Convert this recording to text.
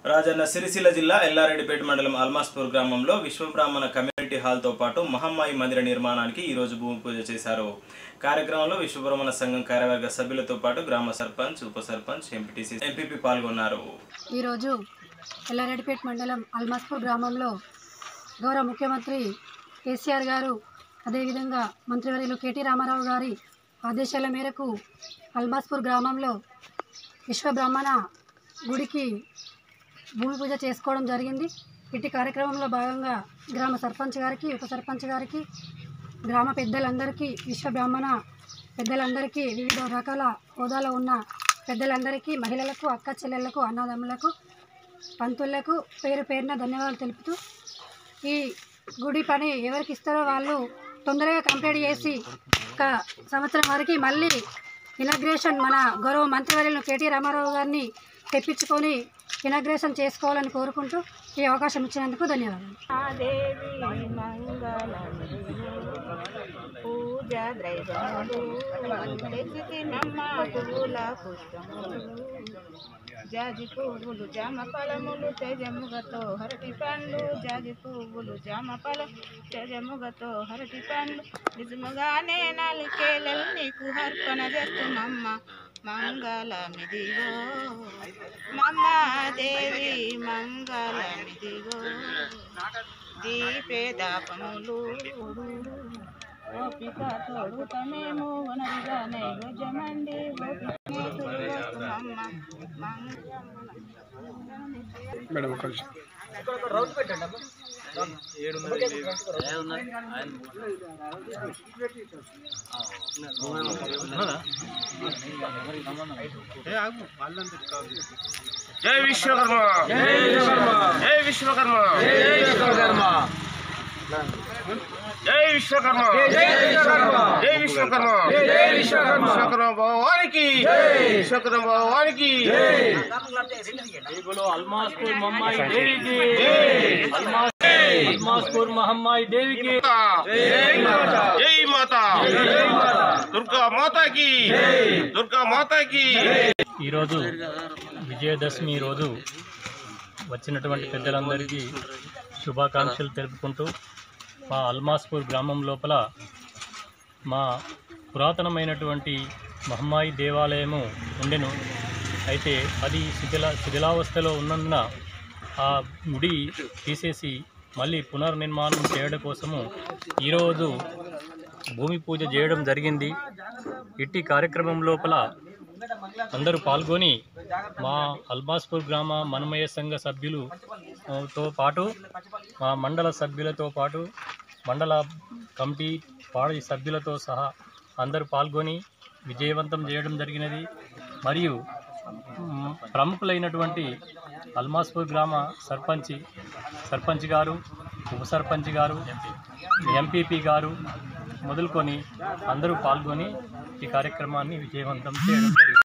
రాజన్న సిరిసిల్ల జిల్లా ఎల్లారెడ్డిపేట మండలం అల్మాస్పూర్ గ్రామంలో విశ్వబ్రాహ్మణ కమ్యూనిటీ హాల్తో పాటు మహమ్మాయి మందిర నిర్మాణానికి ఈరోజు భూమి పూజ చేశారు కార్యక్రమంలో విశ్వబ్రహ్మణ సంఘం కార్యవర్గ సభ్యులతో పాటు గ్రామ సర్పంచ్ ఉప సర్పంచ్ ఎంపీటీసీ ఎంపీపీ పాల్గొన్నారు ఈరోజు ఎల్లారెడ్డిపేట మండలం అల్మాస్పూర్ గ్రామంలో గౌరవ ముఖ్యమంత్రి కేసీఆర్ గారు అదేవిధంగా మంత్రివర్యులు కేటీ రామారావు గారి ఆదేశాల మేరకు అల్మాస్పూర్ గ్రామంలో విశ్వబ్రహ్మణ గుడికి భూమి పూజ చేసుకోవడం జరిగింది ఇటు కార్యక్రమంలో భాగంగా గ్రామ సర్పంచ్ గారికి ఉప సర్పంచ్ గారికి గ్రామ పెద్దలందరికీ విశ్వబ్రాహ్మణ పెద్దలందరికీ వివిధ రకాల హోదాలో ఉన్న పెద్దలందరికీ మహిళలకు అక్క చెల్లెళ్లకు అన్నదమ్ములకు పంతులకు పేరు పేరున ధన్యవాదాలు తెలుపుతూ ఈ గుడి పని ఎవరికి ఇస్తారో వాళ్ళు తొందరగా కంప్లీట్ చేసి ఒక సంవత్సరం వరకు మళ్ళీ ఇనాగ్రేషన్ మన గౌరవ మంత్రివర్యులు కేటీ రామారావు గారిని తెప్పించుకొని ఇనాగ్రేషన్ చేసుకోవాలని కోరుకుంటూ ఈ అవకాశం ఇచ్చినందుకు ధన్యవాదాలు దేవి మంగళము పూజ ద్రైవములు తెచ్చితి నమ్మ పువ్వుల పుష్పములు జాజి పువ్వులు జామ ఫలములు తేజముగతో హరటి పండ్లు జాజి పువ్వులు జామ ఫలం తేజముగతో హరటి పండ్లు నిజముగానే నాలుకేళ్ళలు నీకు అర్పణ చేస్తున్నమ్మ మంగళమిదిగో మమ్మ దేవి మంగళమిదిగో దీపే దాపములు ఓపిక తోడుతమేము వనరుగా నైవేద్యమండి ఓపిక మమ్మ మేడం ఒక నిమిషం జై విశ్వకర్మ జై విశ్వకర్మ జై విశ్వకర్మ జై విశ్వకర్మ జై విశ్వకర్మ జై విశ్వకర్మ జై విశ్వకర్మ విశ్వకర్మ భగవానికి విశ్వకర్మ భగవానికి बोलो अलमासपुर मम्माई देवी की अलमास अलमासपुर महम्माई देवी की జై మాత దుర్గా మాతాకి దుర్గా మాతాకి ఈరోజు విజయదశమి రోజు వచ్చినటువంటి పెద్దలందరికీ శుభాకాంక్షలు తెలుపుకుంటూ మా అల్మాస్పూర్ గ్రామం లోపల మా పురాతనమైనటువంటి మహమ్మాయి దేవాలయము ఉండెను అయితే అది శిథిల శిథిలావస్థలో ఉన్నందున ఆ గుడి తీసేసి మళ్ళీ పునర్నిర్మాణం చేయడం కోసము ఈరోజు భూమి పూజ చేయడం జరిగింది ఇట్టి కార్యక్రమం లోపల అందరూ పాల్గొని మా అల్బాస్పూర్ గ్రామ మనమయ సంఘ సభ్యులు ఆ, తో పాటు మా మండల సభ్యులతో పాటు మండల కమిటీ పాడి సభ్యులతో సహా అందరూ పాల్గొని విజయవంతం చేయడం జరిగినది మరియు మ్, ప్రముఖులైనటువంటి అల్మాస్పూర్ గ్రామ సర్పంచ్ సర్పంచ్ గారు ఉప సర్పంచ్ గారు ఎంపీపీ గారు మొదలుకొని అందరూ పాల్గొని ఈ కార్యక్రమాన్ని విజయవంతం చేయడం జరిగింది